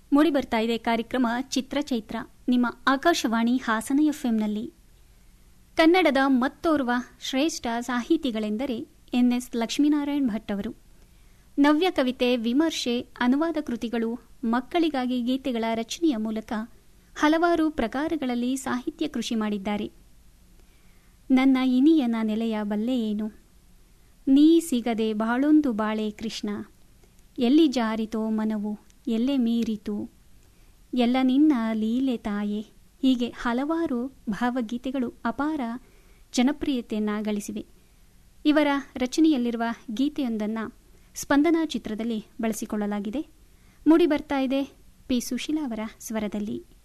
ಮೂಡಿ ಬರ್ತಾ ಇದೆ ಕಾರ್ಯಕ್ರಮ ಚಿತ್ರಚೈತ್ರ ನಿಮ್ಮ ಆಕಾಶವಾಣಿ ಹಾಸನ ಎಫ್ಎಂನಲ್ಲಿ ಕನ್ನಡದ ಮತ್ತೋರ್ವ ಶ್ರೇಷ್ಠ ಸಾಹಿತಿಗಳೆಂದರೆ ಎನ್ಎಸ್ ಲಕ್ಷ್ಮೀನಾರಾಯಣ್ ಭಟ್ ಅವರು ನವ್ಯ ಕವಿತೆ ವಿಮರ್ಶೆ ಅನುವಾದ ಕೃತಿಗಳು ಮಕ್ಕಳಿಗಾಗಿ ಗೀತೆಗಳ ರಚನೆಯ ಮೂಲಕ ಹಲವಾರು ಪ್ರಕಾರಗಳಲ್ಲಿ ಸಾಹಿತ್ಯ ಕೃಷಿ ಮಾಡಿದ್ದಾರೆ ನನ್ನ ಇನಿಯನ ನೆಲೆಯ ಬಲ್ಲೆ ಏನು ನೀ ಸಿಗದೆ ಬಾಳೊಂದು ಬಾಳೆ ಕೃಷ್ಣ ಎಲ್ಲಿ ಜಾರಿತೋ ಮನವು ಎಲ್ಲೆ ಮೀರಿತು ಎಲ್ಲ ನಿನ್ನ ಲೀಲೆ ತಾಯೆ ಹೀಗೆ ಹಲವಾರು ಭಾವಗೀತೆಗಳು ಅಪಾರ ಜನಪ್ರಿಯತೆಯನ್ನು ಗಳಿಸಿವೆ ಇವರ ರಚನೆಯಲ್ಲಿರುವ ಗೀತೆಯೊಂದನ್ನು ಸ್ಪಂದನಾ ಚಿತ್ರದಲ್ಲಿ ಬಳಸಿಕೊಳ್ಳಲಾಗಿದೆ ಮೂಡಿ ಬರ್ತಾ ಇದೆ ಪಿ ಸುಶೀಲಾ ಅವರ ಸ್ವರದಲ್ಲಿ